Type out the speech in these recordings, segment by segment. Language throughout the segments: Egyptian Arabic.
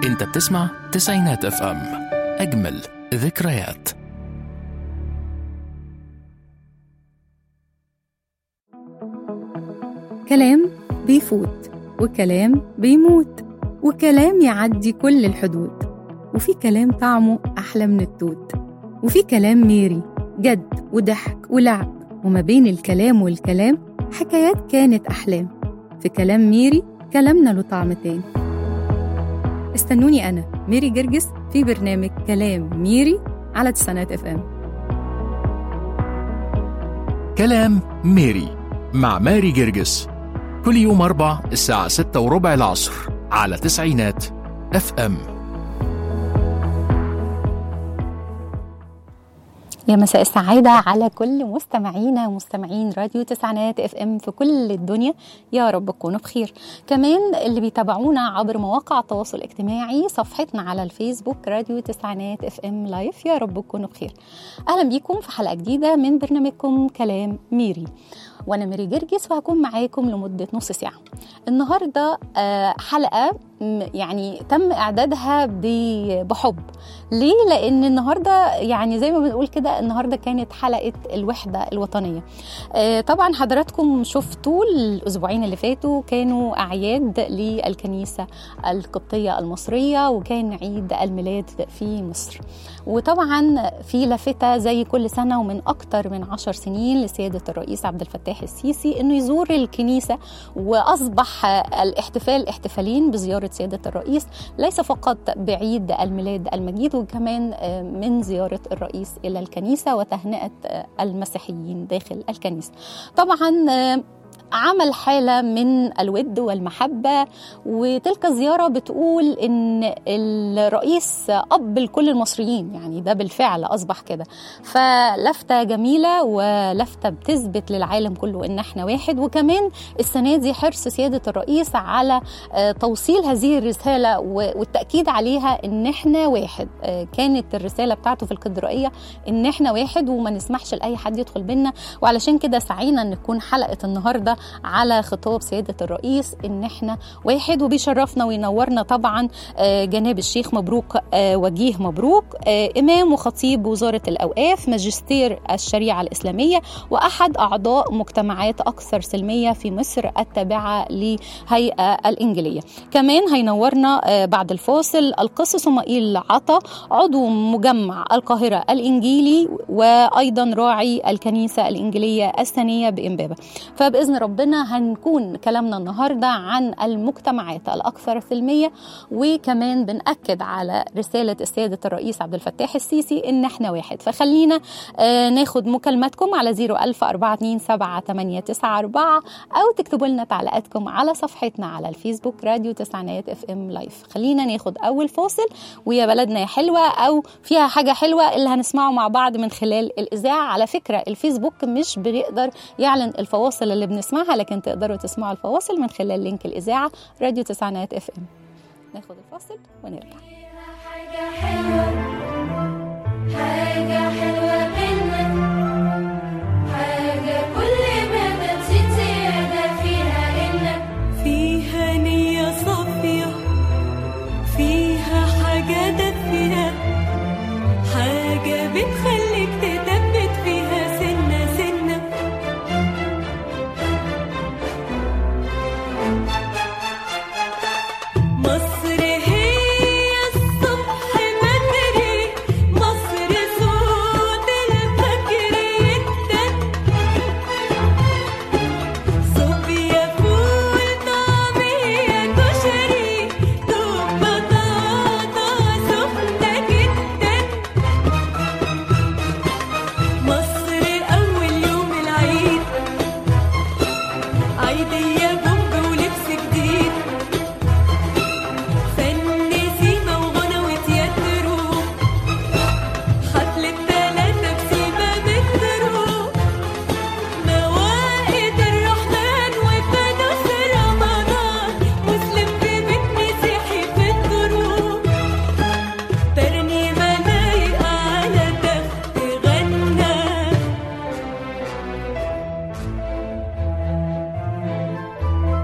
انت بتسمع تسعينات اف ام اجمل ذكريات كلام بيفوت وكلام بيموت وكلام يعدي كل الحدود وفي كلام طعمه أحلى من التوت وفي كلام ميري جد وضحك ولعب وما بين الكلام والكلام حكايات كانت أحلام في كلام ميري كلامنا له طعم تاني استنوني أنا ميري جرجس في برنامج كلام ميري على تسعينات اف ام كلام ميري مع ماري جرجس كل يوم أربع الساعة ستة وربع العصر على تسعينات اف ام يا مساء السعادة على كل مستمعينا ومستمعين راديو تسعينات اف ام في كل الدنيا يا رب تكونوا بخير كمان اللي بيتابعونا عبر مواقع التواصل الاجتماعي صفحتنا على الفيسبوك راديو تسعينات اف ام لايف يا رب تكونوا بخير اهلا بيكم في حلقة جديدة من برنامجكم كلام ميري وانا ميري جرجس وهكون معاكم لمدة نص ساعة النهاردة آه، حلقة م- يعني تم اعدادها ب- بحب ليه لان النهارده يعني زي ما بنقول كده النهارده كانت حلقه الوحده الوطنيه آه، طبعا حضراتكم شفتوا الاسبوعين اللي فاتوا كانوا اعياد للكنيسه القبطيه المصريه وكان عيد الميلاد في مصر وطبعا في لافته زي كل سنه ومن اكتر من عشر سنين لسياده الرئيس عبد الفتاح السيسي انه يزور الكنيسه واصبح الاحتفال احتفالين بزياره سياده الرئيس ليس فقط بعيد الميلاد المجيد وكمان آه، من زياره الرئيس الى الكنيسه وتهنئه آه، المسيحيين داخل الكنيسه. طبعا آه، عمل حالة من الود والمحبة وتلك الزيارة بتقول إن الرئيس أب لكل المصريين يعني ده بالفعل أصبح كده فلفتة جميلة ولفتة بتثبت للعالم كله إن إحنا واحد وكمان السنة دي حرص سيادة الرئيس على آه، توصيل هذه الرسالة و- والتأكيد عليها إن إحنا واحد آه، كانت الرسالة بتاعته في الكاتدرائية إن إحنا واحد وما نسمحش لأي حد يدخل بينا وعلشان كده سعينا إن تكون حلقة النهاردة على خطاب سيادة الرئيس إن إحنا واحد وبيشرفنا وينورنا طبعا آه، جناب الشيخ مبروك آه، وجيه مبروك آه، إمام وخطيب وزارة الأوقاف ماجستير الشريعة الإسلامية وأحد أعضاء مجتمعات أكثر سلمية في مصر التابعة لهيئة الإنجيلية كمان هينورنا آه، بعد الفاصل القس صمائيل عطا عضو مجمع القاهرة الإنجيلي وأيضا راعي الكنيسة الإنجيلية الثانية بإمبابة فبإذن ربنا هنكون كلامنا النهاردة عن المجتمعات الأكثر سلمية وكمان بنأكد على رسالة السيادة الرئيس عبد الفتاح السيسي إن إحنا واحد فخلينا آه، ناخد مكالماتكم على 010427894 أو تكتبوا لنا تعليقاتكم على صفحتنا على الفيسبوك راديو تسعينات اف ام لايف خلينا ناخد أول فاصل ويا بلدنا يا حلوة أو فيها حاجة حلوة اللي هنسمعه مع بعض من خلال الإذاعة على فكرة الفيسبوك مش بيقدر يعلن الفواصل اللي بنسمعها لكن تقدروا تسمعوا الفواصل من خلال لينك الإذاعة راديو تسعينات اف ام ناخد الفاصل ونرجع حاجة حلوة حاجة حلوة منك حاجة كل ما بتزيد زيادة فيها إنك فيها نية صافية فيها حاجة دافية حاجة بتخليك تثبت فيها سنة سنة مصر هي الصبح بدري مصر صوت الفجر يدن صوبيا فول طعمية كشري دوب بطاطا سخنة جدا مصر أول يوم العيد عيدية بومب ولبس جديد فن سيما وغنى وتياترو حفلة تلاتة بسيما مترو مواقيت الرحمن وفانوس رمضان مسلم في بيت مسيحي في الدروب ترنيمة لايقة على تخت غنى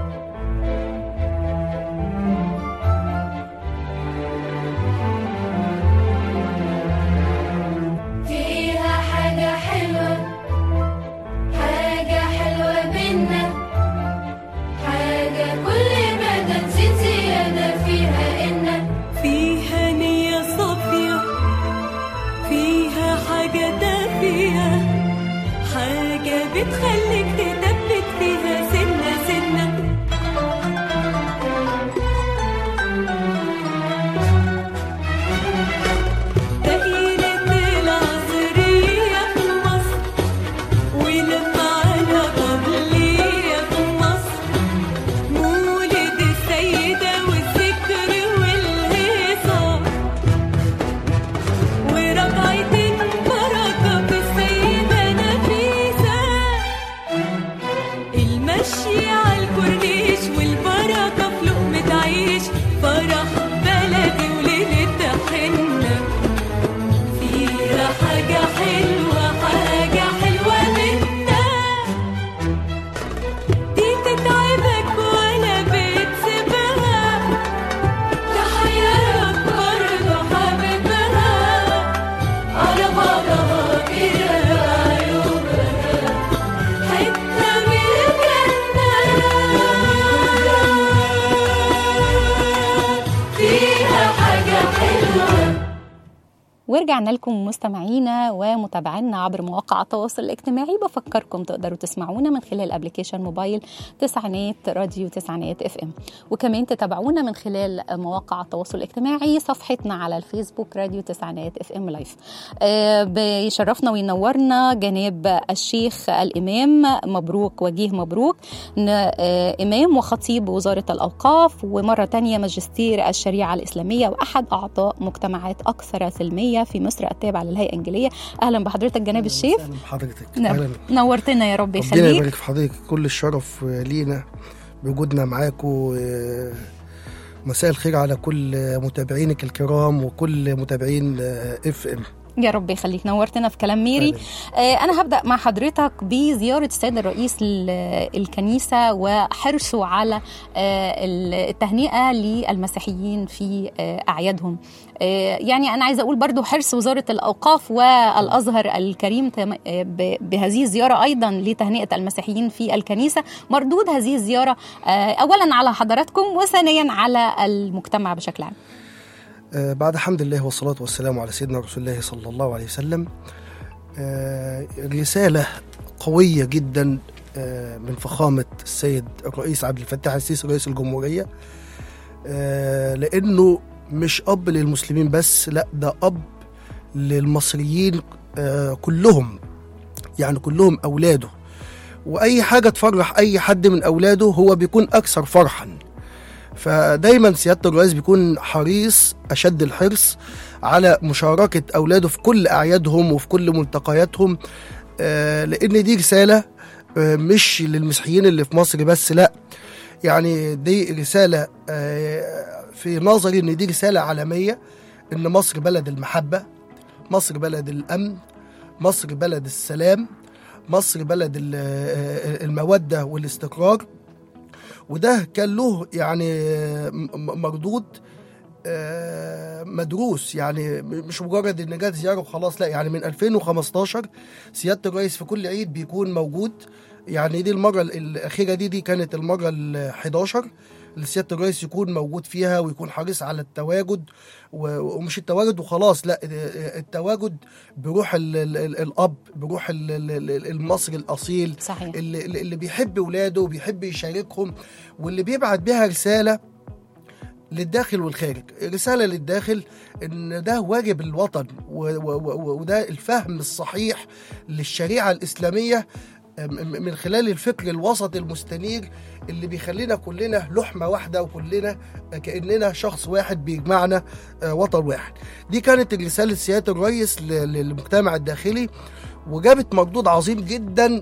ورجعنا لكم مستمعينا ومتابعينا عبر مواقع التواصل الاجتماعي بفكركم تقدروا تسمعونا من خلال ابلكيشن موبايل تسعينات راديو تسعينات اف ام وكمان تتابعونا من خلال مواقع التواصل الاجتماعي صفحتنا على الفيسبوك راديو تسعينات اف ام لايف آه، بيشرفنا وينورنا جناب الشيخ الامام مبروك وجيه مبروك ن- آه، امام وخطيب وزاره الاوقاف ومره تانية ماجستير الشريعه الاسلاميه واحد اعضاء مجتمعات اكثر سلميه في مصر التابعه للهيئه الانجيليه اهلا بحضرتك جناب الشيخ اهلا بحضرتك نعم. اهلا نورتنا يا رب ربنا يخليك يبارك في حضرتك كل الشرف لينا بوجودنا معاكم آه، مساء الخير على كل متابعينك الكرام وكل متابعين اف ام يا رب يخليك نورتنا في كلام ميري آه انا هبدا مع حضرتك بزياره السيد الرئيس للكنيسه وحرصه على آه التهنئه للمسيحيين في آه اعيادهم آه يعني انا عايزه اقول برضو حرص وزاره الاوقاف والازهر الكريم تم- آه، ب- بهذه الزياره ايضا لتهنئه المسيحيين في الكنيسه مردود هذه الزياره آه اولا على حضراتكم وثانيا على المجتمع بشكل عام آه، بعد حمد الله والصلاة والسلام على سيدنا رسول الله صلى الله عليه وسلم آه، رسالة قوية جدا آه، من فخامة السيد الرئيس عبد الفتاح السيسي رئيس الجمهورية آه، لأنه مش أب للمسلمين بس لا ده أب للمصريين آه، كلهم يعني كلهم أولاده وأي حاجة تفرح أي حد من أولاده هو بيكون أكثر فرحا فدايما سياده الرئيس بيكون حريص اشد الحرص على مشاركه اولاده في كل اعيادهم وفي كل ملتقياتهم آه، لان دي رساله آه، مش للمسيحيين اللي في مصر بس لا يعني دي رساله آه، في نظري ان دي رساله عالميه ان مصر بلد المحبه مصر بلد الامن مصر بلد السلام مصر بلد ال- آه، الموده والاستقرار وده كان له يعني م- م- مردود آه، مدروس يعني م- مش مجرد ان جت زياره وخلاص لا يعني من 2015 سياده الرئيس في كل عيد بيكون موجود يعني دي المره ال- الاخيره دي دي كانت المره ال 11 اللي سياده الرئيس يكون موجود فيها ويكون حريص على التواجد و- ومش التواجد وخلاص لا التواجد بروح ال- ال- ال- الاب بروح ال- ال- ال- المصري الاصيل صحيح اللي, اللي بيحب ولاده وبيحب يشاركهم واللي بيبعت بيها رسالة للداخل والخارج رسالة للداخل ان ده واجب الوطن و- و- و- وده الفهم الصحيح للشريعة الإسلامية م- م- من خلال الفكر الوسط المستنير اللي بيخلينا كلنا لحمة واحدة وكلنا كأننا شخص واحد بيجمعنا آه، وطن واحد دي كانت رسالة سيادة الرئيس ل- للمجتمع الداخلي وجابت مردود عظيم جدا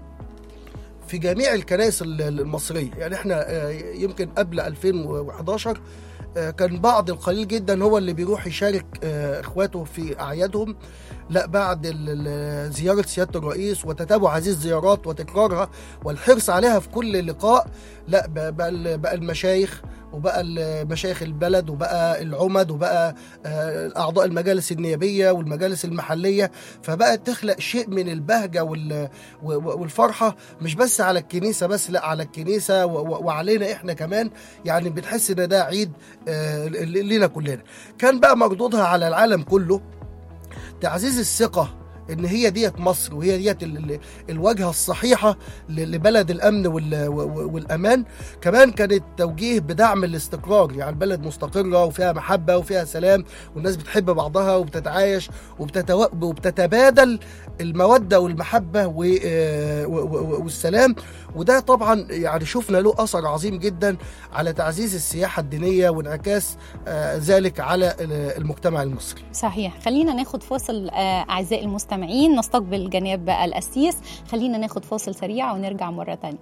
في جميع الكنائس ال- المصريه يعني احنا آه، يمكن قبل 2011 آه، كان بعض القليل جدا هو اللي بيروح يشارك آه، اخواته في اعيادهم لا بعد ال- ال- زياره سياده الرئيس وتتابع هذه الزيارات وتكرارها والحرص عليها في كل لقاء لا بقى- بقى ال- بقى المشايخ وبقى ال- مشايخ البلد وبقى العمد وبقى آه، اعضاء المجالس النيابيه والمجالس المحليه فبقت تخلق شيء من البهجه وال- و- و- والفرحه مش بس على الكنيسه بس لا على الكنيسه و- و- وعلينا احنا كمان يعني بنحس ان ده عيد آه، ل- لينا كلنا كان بقى مردودها على العالم كله تعزيز الثقه ان هي ديت مصر وهي ديت ال- ال- الواجهه الصحيحه ل- لبلد الامن وال- و- والامان كمان كانت توجيه بدعم الاستقرار يعني البلد مستقره وفيها محبه وفيها سلام والناس بتحب بعضها وبتتعايش وبتتو... وبتتبادل الموده والمحبه و... آه، و... و... والسلام وده طبعا يعني شفنا له اثر عظيم جدا على تعزيز السياحه الدينيه وانعكاس آه، ذلك على ال- المجتمع المصري صحيح خلينا ناخد فاصل آه، أعزائي المستمعين نستقبل جناب الأسيس خلينا ناخد فاصل سريع ونرجع مرة تانية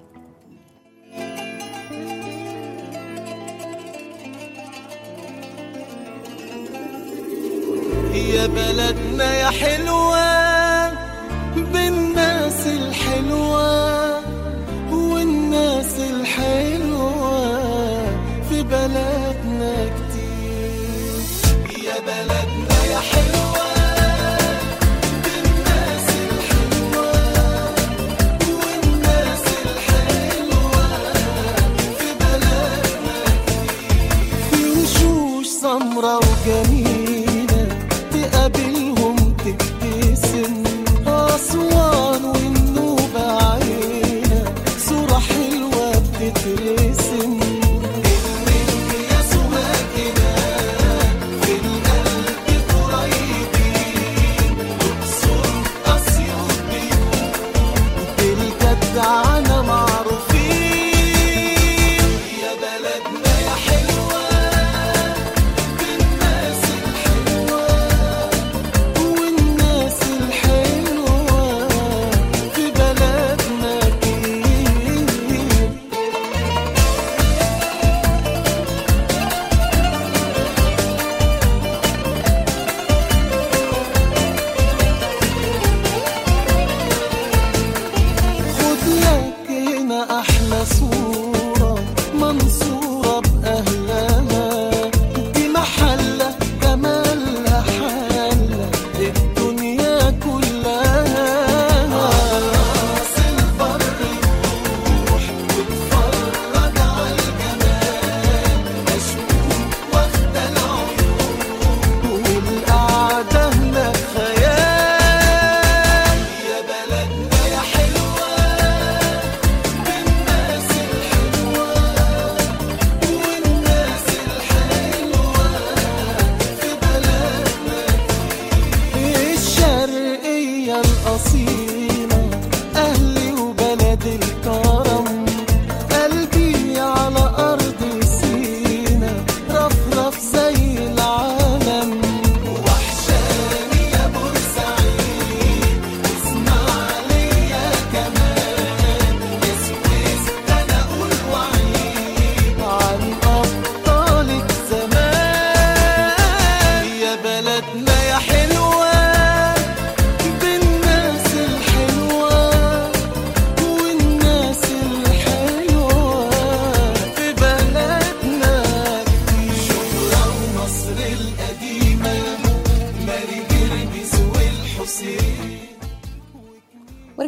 يا بلدنا يا حلوة بالناس الحلوة والناس الحلوة في بلدنا كتير يا بلدنا يا حلوة بالناس الحلوة والناس الحلوة في بلدنا كتير في وشوش سمرة وجميلة تقابلهم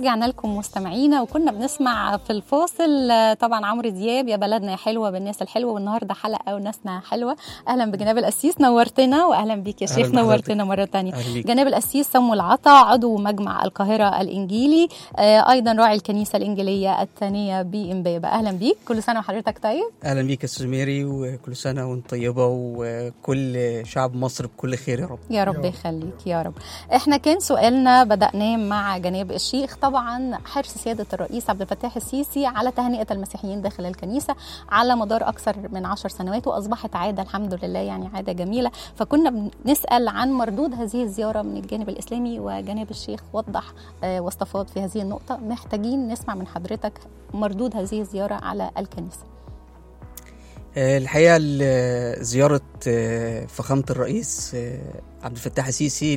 ورجعنا لكم مستمعينا وكنا بنسمع في الفاصل آه، طبعا عمرو دياب يا بلدنا يا حلوه بالناس الحلوه والنهارده حلقه وناسنا حلوه اهلا بجناب القسيس نورتنا واهلا بيك يا أهلاً شيخ بحضرتك. نورتنا مره تانية أهلا بيك. جناب القسيس سمو العطا عضو مجمع القاهره الانجيلي آه، ايضا راعي الكنيسه الانجيليه الثانيه بامبابه اهلا بيك كل سنه وحضرتك طيب اهلا بيك يا استاذ ميري وكل سنه وانت طيبه وكل شعب مصر بكل خير يا رب يا رب يخليك يا رب احنا كان سؤالنا بدأناه مع جناب الشيخ طبعا حرص سيادة الرئيس عبد الفتاح السيسي على تهنئة المسيحيين داخل الكنيسة على مدار أكثر من عشر سنوات وأصبحت عادة الحمد لله يعني عادة جميلة فكنا بنسأل عن مردود هذه الزيارة من الجانب الإسلامي وجناب الشيخ وضح آه، واستفاض في هذه النقطة محتاجين نسمع من حضرتك مردود هذه الزيارة على الكنيسة آه، الحقيقه ال- زياره آه، فخامه الرئيس آه، عبد الفتاح السيسي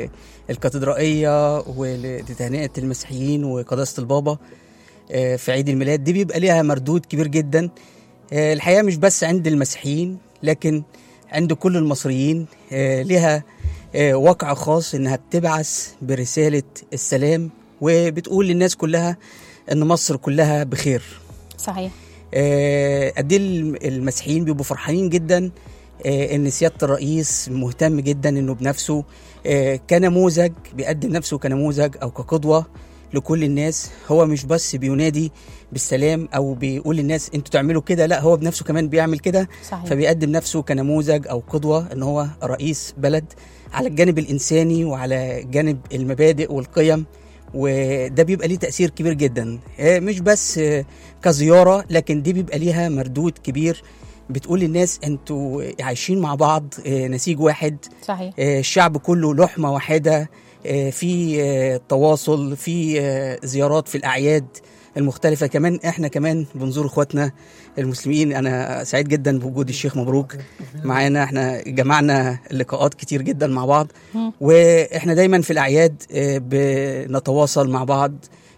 للكاتدرائيه ولتهنئه المسيحيين وقداسه البابا آه، في عيد الميلاد دي بيبقى ليها مردود كبير جدا آه، الحقيقه مش بس عند المسيحيين لكن عند كل المصريين آه، ليها آه، واقع خاص انها بتبعث برساله السلام وبتقول للناس كلها ان مصر كلها بخير صحيح آه، قد ايه الم- المسيحيين بيبقوا فرحانين جدا آه، ان سياده الرئيس مهتم جدا انه بنفسه آه، كنموذج بيقدم نفسه كنموذج او كقدوه لكل الناس هو مش بس بينادي بالسلام او بيقول للناس انتوا تعملوا كده لا هو بنفسه كمان بيعمل كده صحيح فبيقدم نفسه كنموذج او قدوه ان هو رئيس بلد على الجانب الانساني وعلى جانب المبادئ والقيم وده بيبقى ليه تاثير كبير جدا آه، مش بس آه، كزياره لكن دي بيبقى ليها مردود كبير بتقول للناس انتوا عايشين مع بعض آه، نسيج واحد صحيح آه، الشعب كله لحمه واحده آه، في آه، تواصل في آه، زيارات في الاعياد المختلفة كمان احنا كمان بنزور اخواتنا المسلمين انا سعيد جدا بوجود الشيخ مبروك معانا احنا جمعنا لقاءات كتير جدا مع بعض مم. واحنا دايما في الاعياد آه، بنتواصل مع بعض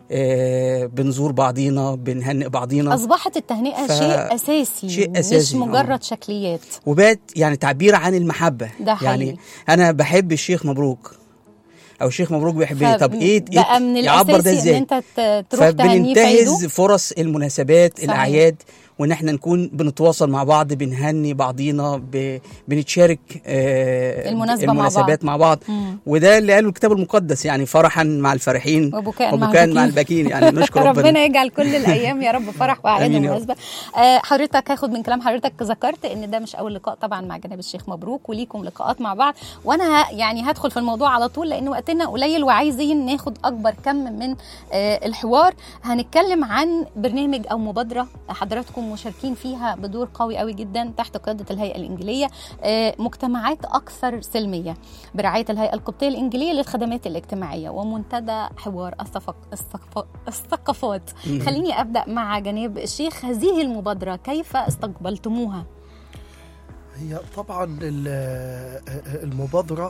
آه، بنزور بعضينا بنهنئ بعضينا أصبحت التهنئة ف- شيء أساسي شيء أساسي، مش آه. مجرد شكليات وبات يعني تعبير عن المحبة ده حقيقي. يعني انا بحب الشيخ مبروك او الشيخ مبروك بيحبني طب ايه بقى من يعبر ده الأساسي إن ازاي أنت ت- تروح تهنيه في فبننتهز عيده فرص المناسبات صحيح. الاعياد وان احنا نكون بنتواصل مع بعض بنهني بعضينا ب... بنتشارك آه المناسبة مع المناسبات مع بعض, مم. وده اللي قاله الكتاب المقدس يعني فرحا مع الفرحين وبكاء مع وبكاء مع الباكين. الباكين يعني نشكر ربنا, ربنا يجعل كل الايام يا رب فرح واعياد آمين يا رب. ومناسبه آه، حضرتك هاخد من كلام حضرتك ذكرت ان ده مش اول لقاء طبعا مع جناب الشيخ مبروك وليكم لقاءات مع بعض وانا ه- يعني هدخل في الموضوع على طول لان وقتنا قليل وعايزين ناخد اكبر كم من آه، الحوار هنتكلم عن برنامج او مبادره حضراتكم مشاركين فيها بدور قوي قوي جدا تحت قياده الهيئه الانجيليه آه، مجتمعات اكثر سلميه برعايه الهيئه القبطيه الانجيليه للخدمات الاجتماعيه ومنتدى حوار الصفق الثقف- الثقافات خليني ابدا مع جناب الشيخ هذه المبادره كيف استقبلتموها هي طبعا ال- المبادرة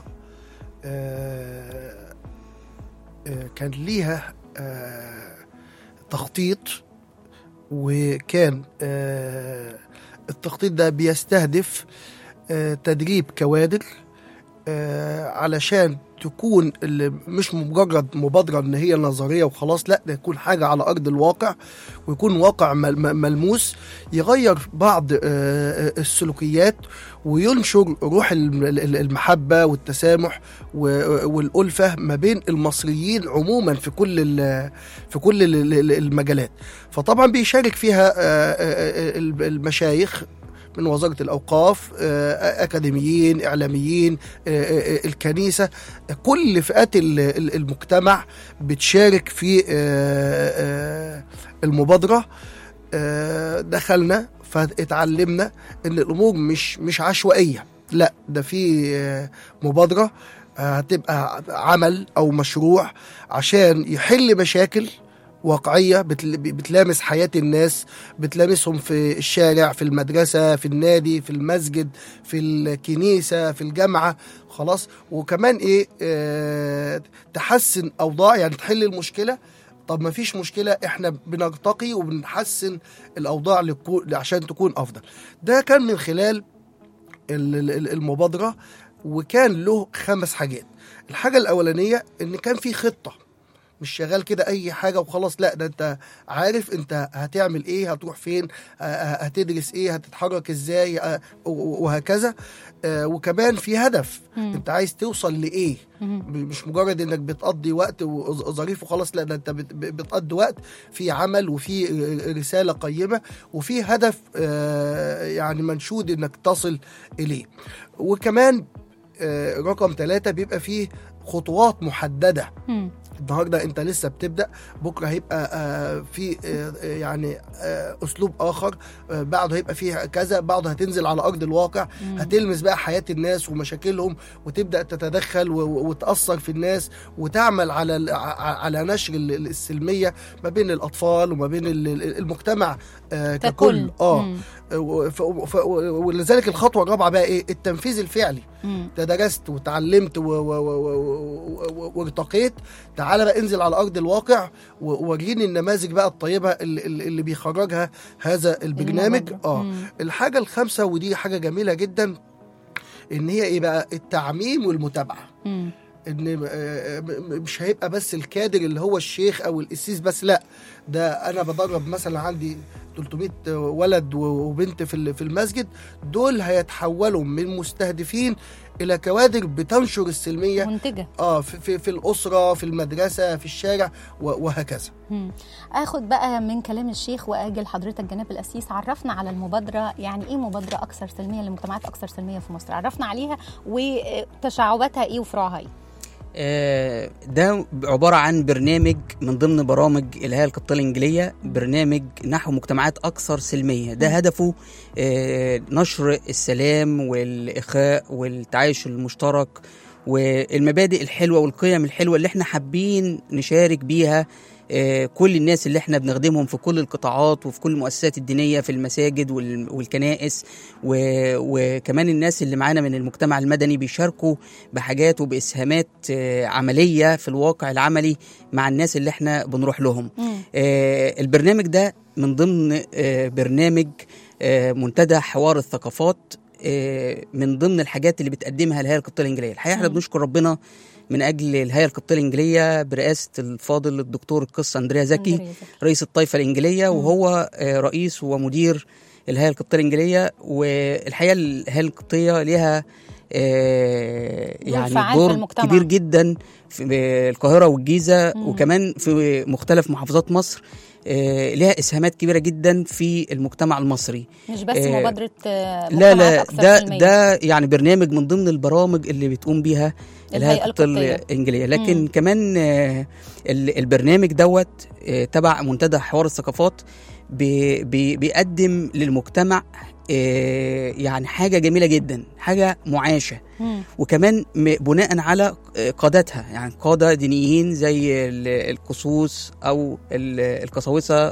آه، آه، كان ليها آه، تخطيط وكان آه، التخطيط ده بيستهدف آه، تدريب كوادر آه، علشان تكون اللي مش مجرد مبادرة ان هي نظرية وخلاص لا ده يكون حاجة على ارض الواقع ويكون واقع مل- م- ملموس يغير بعض آه، آه، السلوكيات وينشر روح الم- ال- المحبة والتسامح و- والألفة ما بين المصريين عموما في كل ال- في كل ال- ال- المجالات فطبعا بيشارك فيها آه، آه، آه، المشايخ من وزارة الأوقاف آه، أكاديميين إعلاميين آه، آه، آه، الكنيسة كل فئات ال- ال- المجتمع بتشارك في آه، آه، المبادرة آه، دخلنا فاتعلمنا ان الامور مش مش عشوائيه لا ده في آه، مبادره آه، هتبقى عمل او مشروع عشان يحل مشاكل واقعيه بتل- بتلامس حياه الناس بتلامسهم في الشارع في المدرسه في النادي في المسجد في الكنيسه في الجامعه خلاص وكمان ايه آه تحسن اوضاع يعني تحل المشكله طب ما فيش مشكله احنا بنرتقي وبنحسن الاوضاع لكو- عشان تكون افضل ده كان من خلال ال- ال- ال- المبادره وكان له خمس حاجات الحاجه الاولانيه ان كان في خطه مش شغال كده اي حاجه وخلاص لا ده انت عارف انت هتعمل ايه هتروح فين آه، آه، هتدرس ايه هتتحرك ازاي آه، و- وهكذا آه، وكمان في هدف مم. انت عايز توصل لايه مم. م- مش مجرد انك بتقضي وقت وظ- ظريف وخلاص لا ده انت بت- بتقضي وقت في عمل وفي رساله قيمه وفي هدف آه، يعني منشود انك تصل اليه وكمان آه، رقم ثلاثة بيبقى فيه خطوات محددة مم. النهارده انت لسه بتبدا بكره هيبقى آه، في آه، آه، يعني آه، اسلوب اخر آه، بعده هيبقى فيه كذا بعده هتنزل على ارض الواقع مم. هتلمس بقى حياه الناس ومشاكلهم وتبدا تتدخل و- و- وتاثر في الناس وتعمل على ال- ع- على نشر ال- ال- السلميه ما بين الاطفال وما بين ال- ال- المجتمع آه، ككل ككل اه مم. و- ف- ف- ولذلك الخطوه الرابعه بقى ايه التنفيذ الفعلي مم. انت درست وتعلمت و- و- و- و- و- وارتقيت تعالى بقى انزل على ارض الواقع و- ووريني النماذج بقى الطيبه اللي, اللي بيخرجها هذا البرنامج المبادرة. اه مم. الحاجه الخامسه ودي حاجه جميله جدا ان هي ايه بقى التعميم والمتابعه مم. ان آه، م- م- مش هيبقى بس الكادر اللي هو الشيخ او القسيس بس لا ده انا بدرب مثلا عندي 300 ولد و- وبنت في ال- في المسجد دول هيتحولوا من مستهدفين الى كوادر بتنشر السلميه منتجه اه في, في, في الاسره في المدرسه في الشارع و- وهكذا مم. اخد بقى من كلام الشيخ واجي لحضرتك جناب الاسيس عرفنا على المبادره يعني ايه مبادره اكثر سلميه للمجتمعات اكثر سلميه في مصر عرفنا عليها وتشعباتها ايه وفروعها ايه آه، ده عبارة عن برنامج من ضمن برامج الهيئة القبطية الإنجيلية برنامج نحو مجتمعات أكثر سلمية ده هدفه آه، نشر السلام والإخاء والتعايش المشترك والمبادئ الحلوة والقيم الحلوة اللي احنا حابين نشارك بيها آه، كل الناس اللي احنا بنخدمهم في كل القطاعات وفي كل المؤسسات الدينية في المساجد وال- والكنائس و- وكمان الناس اللي معانا من المجتمع المدني بيشاركوا بحاجات وبإسهامات آه، عملية في الواقع العملي مع الناس اللي احنا بنروح لهم مم. آه، البرنامج ده من ضمن آه، برنامج آه، منتدى حوار الثقافات آه، من ضمن الحاجات اللي بتقدمها الهيئة القبطية الإنجيلية الحقيقة احنا مم. بنشكر ربنا من أجل الهيئة القبطية الإنجيلية برئاسة الفاضل الدكتور القس أندريا زكي أندريا زكي. رئيس الطائفة الإنجيلية مم. وهو آه، رئيس ومدير الهيئة القبطية الإنجيلية والحقيقة الهيئة القبطية ليها آه، دور يعني فعال في دور المجتمع. كبير جدا في القاهرة والجيزة مم. وكمان في مختلف محافظات مصر آه، ليها إسهامات كبيرة جدا في المجتمع المصري مش بس آه، مبادره آه، لا مجتمعات لا أكثر ده سلمية. ده يعني برنامج من ضمن البرامج اللي بتقوم بيها الهيئة الهيئة القبطية القبطية. الإنجيلية لكن مم. كمان آه، ال- البرنامج دوت آه، تبع منتدى حوار الثقافات بي- بي- بيقدم للمجتمع آه، يعني حاجة جميلة جدا حاجة معاشة مم. وكمان م- بناء على آه، قادتها يعني قادة دينيين زي ال- القصوص أو ال- القساوسة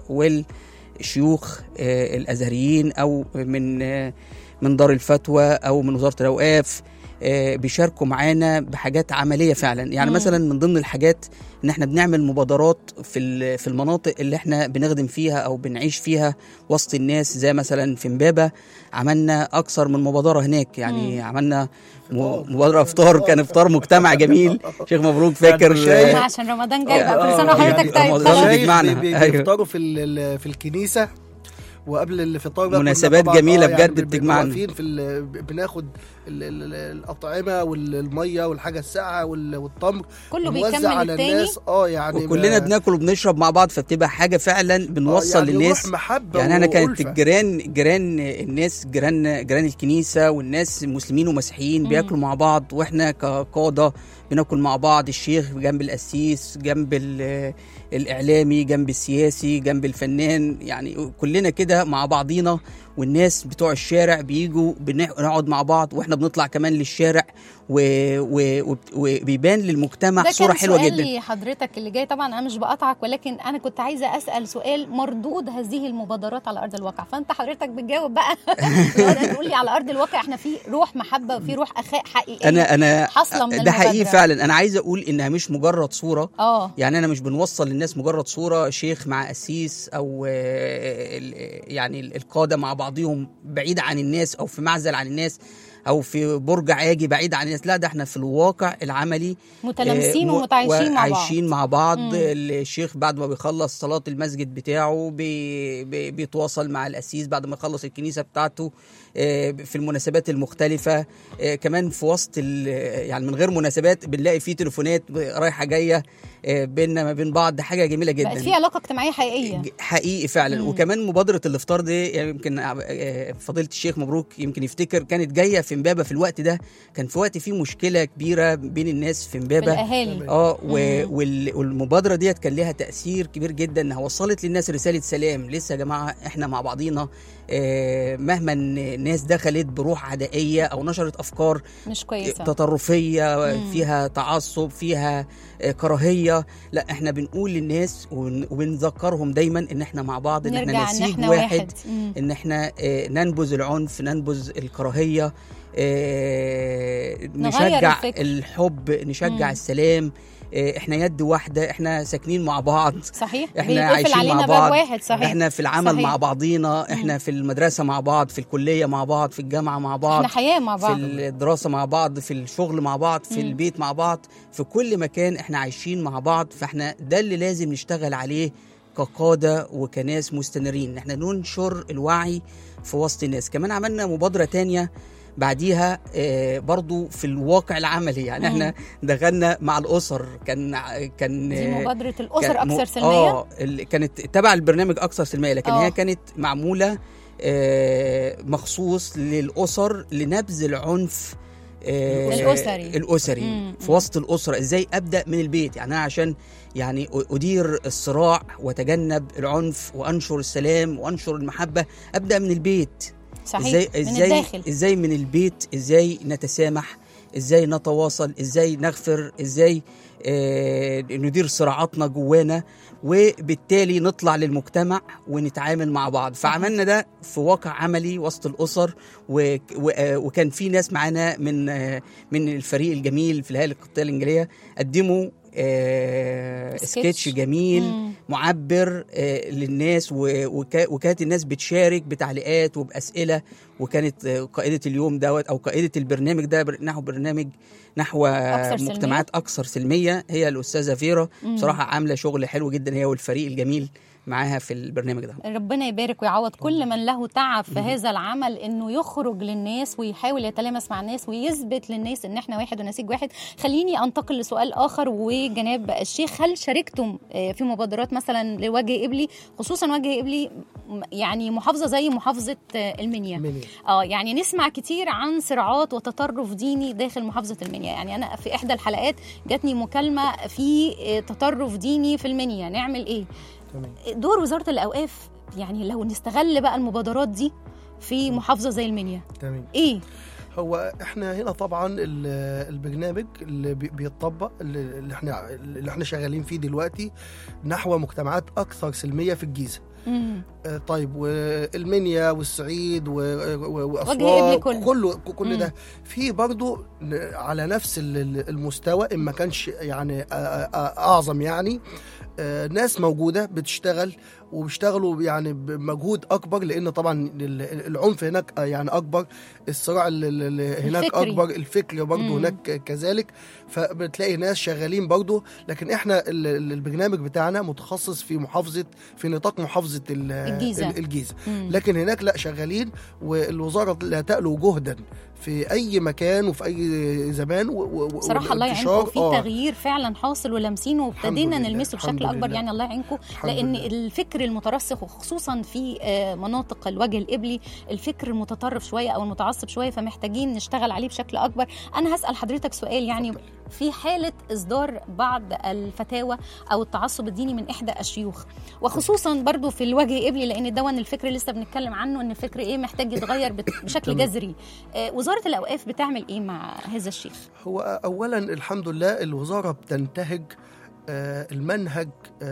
والشيوخ آه، الأزهريين أو من آه، من دار الفتوى أو من وزارة الأوقاف آه، بيشاركوا معانا بحاجات عملية فعلا يعني مم. مثلا من ضمن الحاجات ان احنا بنعمل مبادرات في ال- في المناطق اللي احنا بنخدم فيها او بنعيش فيها وسط الناس زي مثلا في امبابه عملنا اكثر من مبادره هناك يعني مم. عملنا م- مبادره افطار كان افطار مجتمع جميل شيخ مبروك فاكر يعني شايف- ما عشان رمضان جاي بقى آه، كل سنه يعني وحضرتك طيب رمضان طبعا جاي. شايف بيجمعنا. بي- بي- أيوه. بيفطروا في ال- ال- في الكنيسه وقبل الفطار بقى كنا مناسبات طبعاً جميلة آه بجد يعني بنبقى بتجمعنا. واقفين في ال- بناخد ال- ال- ال- الاطعمه والميه والحاجه الساقعه وال- والتمر كله ونوزع بيكمل على التاني الناس اه يعني وكلنا ما- بناكل وبنشرب مع بعض فبتبقى حاجه فعلا آه بنوصل يعني للناس روح محبه يعني انا كانت وألفة. الجيران جيران الناس جيران جيران الكنيسه والناس مسلمين ومسيحيين مم. بياكلوا مع بعض واحنا كقاده بناكل مع بعض الشيخ جنب القسيس جنب ال- الاعلامي جنب السياسي جنب الفنان يعني كلنا كده مع بعضينا والناس بتوع الشارع بيجوا بنقعد مع بعض واحنا بنطلع كمان للشارع و... و... وبت- وبيبان للمجتمع ده صوره كان حلوه جدا سؤالي حضرتك اللي جاي طبعا انا مش بقطعك ولكن انا كنت عايزه اسال سؤال مردود هذه المبادرات على ارض الواقع فانت حضرتك بتجاوب بقى تقول لي على ارض الواقع احنا في روح محبه وفي روح اخاء حقيقيه انا انا حاصله من ده حقيقي المبادرة. فعلا انا عايز اقول انها مش مجرد صوره اه يعني انا مش بنوصل للناس مجرد صوره شيخ مع قسيس او آه، ال- يعني ال- القاده مع بعضهم بعيد عن الناس او في معزل عن الناس او في برج عاجي بعيد عن الناس لا ده احنا في الواقع العملي متلامسين آه، م- ومتعايشين مع بعض وعايشين مع بعض مم. الشيخ بعد ما بيخلص صلاة المسجد بتاعه بي بي بيتواصل مع القسيس بعد ما يخلص الكنيسة بتاعته آه، في المناسبات المختلفة آه، كمان في وسط ال- يعني من غير مناسبات بنلاقي فيه تليفونات رايحة جاية آه، بيننا ما بين بعض ده حاجة جميلة جدا بقت في علاقه اجتماعيه حقيقيه ج- حقيقي فعلا مم. وكمان مبادره الافطار دي يعني يمكن آه، فضيله الشيخ مبروك يمكن يفتكر كانت جايه في امبابه في الوقت ده كان في وقت فيه مشكله كبيره بين الناس في امبابه بالاهالي اه و- مم. وال- والمبادره ديت كان لها تاثير كبير جدا انها وصلت للناس رساله سلام لسه يا جماعه احنا مع بعضينا آه، مهما الناس دخلت بروح عدائيه او نشرت افكار مش كويسه تطرفيه مم. فيها تعصب فيها آه، كراهيه لا احنا بنقول للناس ون- وبنذكرهم دايما ان احنا مع بعض ان احنا نرجع ان نسيج احنا واحد, واحد مم. ان احنا آه، ننبذ العنف ننبذ الكراهيه آه، نغير نشجع الفكر. الحب نشجع مم. السلام آه، احنا يد واحده احنا ساكنين مع بعض صحيح احنا بيتقفل عايشين علينا مع باب بعض واحد صحيح احنا في العمل صحيح. مع بعضينا احنا في المدرسه مع بعض في الكليه مع بعض في الجامعه مع بعض احنا حياه مع في بعض الدراسه مع بعض في الشغل مع بعض في مم. البيت مع بعض في كل مكان احنا عايشين مع بعض فاحنا ده اللي لازم نشتغل عليه كقاده وكناس مستنيرين ان احنا ننشر الوعي في وسط الناس كمان عملنا مبادره تانية بعديها آه، برضو في الواقع العملي يعني مم. احنا دخلنا مع الاسر كان كان دي آه، مبادره الاسر كان م- اكثر سلميه اه ال- كانت تبع البرنامج اكثر سلميه لكن آه. هي كانت معموله آه، مخصوص للاسر لنبذ العنف آه، الأسري. الاسري مم. في وسط الاسره ازاي ابدا من البيت يعني انا عشان يعني أ- ادير الصراع واتجنب العنف وانشر السلام وانشر المحبه ابدا من البيت صحيح ازاي من ازاي الداخل ازاي من البيت ازاي نتسامح ازاي نتواصل ازاي نغفر ازاي آه ندير صراعاتنا جوانا وبالتالي نطلع للمجتمع ونتعامل مع بعض فعملنا ده في واقع عملي وسط الاسر و و آه وكان في ناس معانا من آه من الفريق الجميل في الهيئه القبطيه الانجيليه قدموا آه سكتش. سكتش جميل مم. معبر آه، للناس و- وكا- وكانت الناس بتشارك بتعليقات وباسئله وكانت آه، قائده اليوم دوت او قائده البرنامج ده بر- نحو برنامج نحو أكثر سلمية؟ مجتمعات اكثر سلميه هي الاستاذه فيرا مم. بصراحه عامله شغل حلو جدا هي والفريق الجميل معاها في البرنامج ده ربنا يبارك ويعوض كل من له تعب في هذا العمل انه يخرج للناس ويحاول يتلامس مع الناس ويثبت للناس ان احنا واحد ونسيج واحد خليني انتقل لسؤال اخر وجناب الشيخ هل شاركتم آه، في مبادرات مثلا لوجه قبلي خصوصا وجه قبلي م- يعني محافظه زي محافظه آه، المنيا مني. اه يعني نسمع كتير عن صراعات وتطرف ديني داخل محافظه المنيا يعني انا في احدى الحلقات جاتني مكالمه في آه، تطرف ديني في المنيا نعمل ايه تمام. دور وزاره الاوقاف يعني لو نستغل بقى المبادرات دي في محافظه زي المنيا تمام ايه هو احنا هنا طبعا ال- البرنامج اللي بي- بيتطبق اللي اللي احنا اللي احنا شغالين فيه دلوقتي نحو مجتمعات اكثر سلميه في الجيزه مم. آه، طيب والمنيا والصعيد و- و- وجه واسوان قبلي كله. كله كل مم. ده في برضو ن- على نفس ال- ال- المستوى ان ما كانش يعني آه، آه، اعظم يعني آه، ناس موجوده بتشتغل وبيشتغلوا يعني بمجهود اكبر لان طبعا ال- العنف هناك آه، يعني اكبر الصراع ال- ال- ال- هناك الفكري. اكبر الفكر برضو مم. هناك كذلك فبتلاقي ناس شغالين برضو لكن احنا ال- ال- البرنامج بتاعنا متخصص في محافظه في نطاق محافظه ال- الجيزة. ال- الجيزه مم. لكن هناك لا شغالين والوزاره لا تألو جهدا في اي مكان وفي اي زمان و- و- صراحة الله والانتشار- يعينكم في آه، تغيير فعلا حاصل ولامسينه وابتدينا لله، نلمسه الحمد بشكل اكبر لله. يعني الله يعينكم الحمد لان لله. الفكر المترسخ وخصوصا في آه، مناطق الوجه القبلي الفكر المتطرف شويه او المتعصب شويه فمحتاجين نشتغل عليه بشكل اكبر انا هسال حضرتك سؤال يعني اتفضل. في حاله اصدار بعض الفتاوى او التعصب الديني من احدى الشيوخ وخصوصا برضو في الوجه القبلي لان دون الفكر لسه بنتكلم عنه ان الفكر ايه محتاج يتغير بت- بشكل تمام. جذري آه، وزاره الاوقاف بتعمل ايه مع هذا الشيخ هو اولا الحمد لله الوزاره بتنتهج آه، المنهج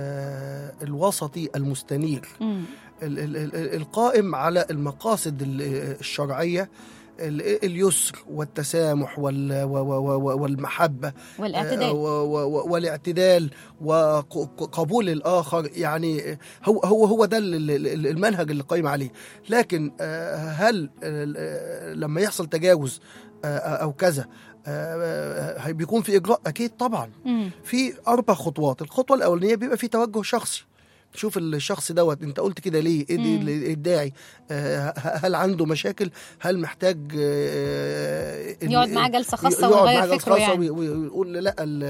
آه، الوسطي المستنير مم. ال- ال- ال- القائم على المقاصد ال- الشرعيه ال- اليسر والتسامح وال- و- و- و- والمحبه والاعتدال آه، و- و- والاعتدال وقبول الاخر يعني هو هو هو ده ال- ال- المنهج اللي قايم عليه لكن آه، هل آه، لما يحصل تجاوز آه، او كذا آه، آه، بيكون في اجراء اكيد طبعا مم. في اربع خطوات الخطوه الاولانيه بيبقى في توجه شخصي شوف الشخص دوت انت قلت كده ليه ايه دي مم. ال- الداعي آه، ه- هل عنده مشاكل هل محتاج آه، إن- يقعد معاه جلسة خاصة يقعد ويغير معاه جلسة فكره خاصة يعني. وي- وي- ويقول لا ال-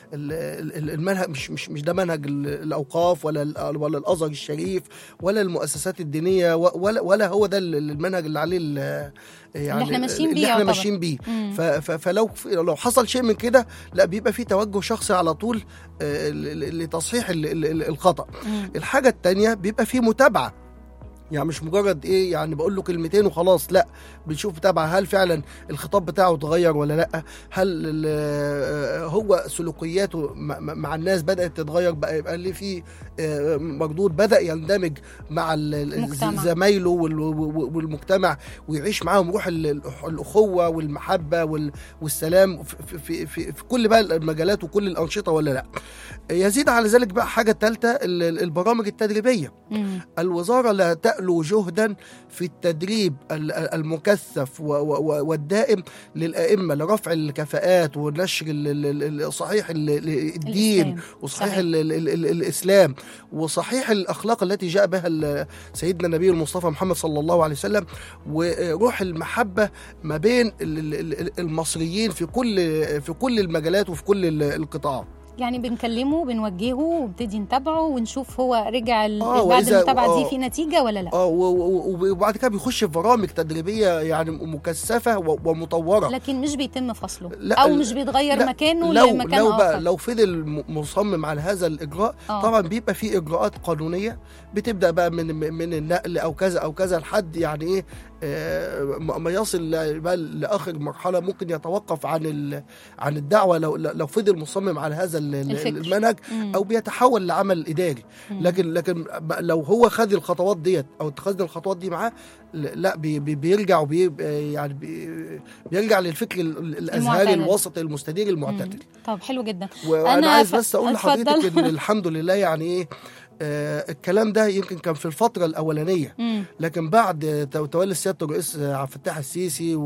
ال- ال- المنهج مش مش مش ده منهج ال- الاوقاف ولا ال- ولا الازهر الشريف ولا المؤسسات الدينيه و- ولا ولا هو ده ال- المنهج اللي عليه ال- يعني احنا ماشيين بيه اللي احنا يعتبر. ماشيين بيه مم. ف- ف- فلو لو حصل شيء من كده لا بيبقى في توجه شخصي على طول آه، ل- ل- لتصحيح ال- ال- ال- الخطا مم. الحاجه التانية بيبقى في متابعه يعني مش مجرد ايه يعني بقول له كلمتين وخلاص لا بنشوف متابعه هل فعلا الخطاب بتاعه اتغير ولا لا هل ال- آه، هو سلوكياته مع- مع الناس بدات تتغير بقى يبقى اللي في آه، مردود بدا يندمج مع ال- ال- المجتمع. زمايله وال- والمجتمع ويعيش معاهم روح ال- الاخوه والمحبه وال- والسلام في, في, في, في كل بقى المجالات وكل الانشطه ولا لا يزيد على ذلك بقى حاجه ثالثه البرامج التدريبيه مم. الوزارة لا تألو جهدا في التدريب ال- المكثف و- و- والدائم للأئمة لرفع الكفاءات ونشر ال- ال- ال- صحيح ال- ال- الدين الإسلام. وصحيح صحيح. ال- ال- ال- ال- الإسلام وصحيح الأخلاق التي جاء بها ال- سيدنا النبي المصطفى محمد صلى الله عليه وسلم وروح المحبة ما بين ال- ال- ال- المصريين في كل في كل المجالات وفي كل ال- القطاعات يعني بنكلمه بنوجهه ونبتدي نتابعه ونشوف هو رجع ال- آه، بعد وإذا- المتابعه دي آه. في نتيجه ولا لا اه و- و- وبعد كده بيخش في برامج تدريبيه يعني مكثفه و- ومطوره لكن مش بيتم فصله لا، او ال- مش بيتغير لا، مكانه لو لمكان لو بقى اخر لو فضل م- مصمم على هذا الاجراء آه. طبعا بيبقى في اجراءات قانونيه بتبدا بقى من من النقل او كذا او كذا لحد يعني ايه آه، ما ما يصل ل- بقى لاخر مرحله ممكن يتوقف عن ال- عن الدعوه لو لو فضل مصمم على هذا ال- ال- الفكر. المنهج مم. او بيتحول لعمل اداري مم. لكن لكن ب- لو هو خد الخطوات ديت او اتخذنا الخطوات دي معاه ل- لا بي بي بيرجع وبي يعني بي بيرجع للفكر ال- ال- الازهري المعتدل. الوسط المستدير مم. المعتدل طب حلو جدا وانا أنا عايز ف- بس اقول اتفضل. لحضرتك ان الحمد لله يعني ايه آه الكلام ده يمكن كان في الفتره الاولانيه مم. لكن بعد تو- تولي سياده الرئيس عبد الفتاح السيسي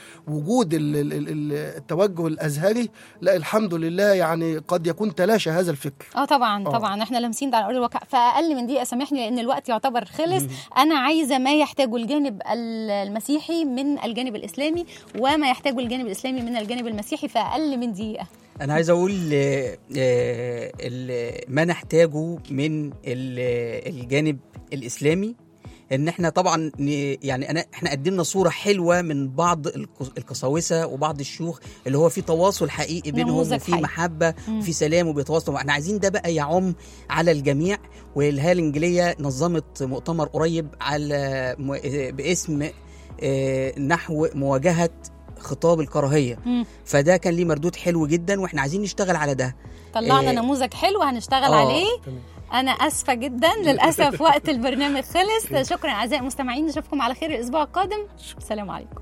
ووجود ال- ال- ال- التوجه الازهري لا الحمد لله يعني قد يكون تلاشى هذا الفكر اه طبعا آه. طبعا احنا لامسين ده على ارض الواقع فاقل من دقيقه سامحني لان الوقت يعتبر خلص انا عايزه ما يحتاجه الجانب ال- المسيحي من الجانب الاسلامي وما يحتاجه الجانب الاسلامي من الجانب المسيحي في اقل من دقيقه انا عايز اقول آه، آه، ال- ما نحتاجه من ال- الجانب الاسلامي ان احنا طبعا ن- يعني انا احنا قدمنا صوره حلوه من بعض القس- القساوسه وبعض الشيوخ اللي هو في تواصل حقيقي بينهم نموذج وفي حي. محبه مم. وفي سلام وبيتواصلوا احنا عايزين ده بقى يعم على الجميع والهيئه الانجيليه نظمت مؤتمر قريب على م- آه، باسم آه، نحو مواجهه خطاب الكراهيه مم. فده كان ليه مردود حلو جدا واحنا عايزين نشتغل على ده طلعنا آه. نموذج حلو هنشتغل آه. عليه انا اسفه جدا للاسف وقت البرنامج خلص شكرا اعزائي المستمعين نشوفكم على خير الاسبوع القادم السلام عليكم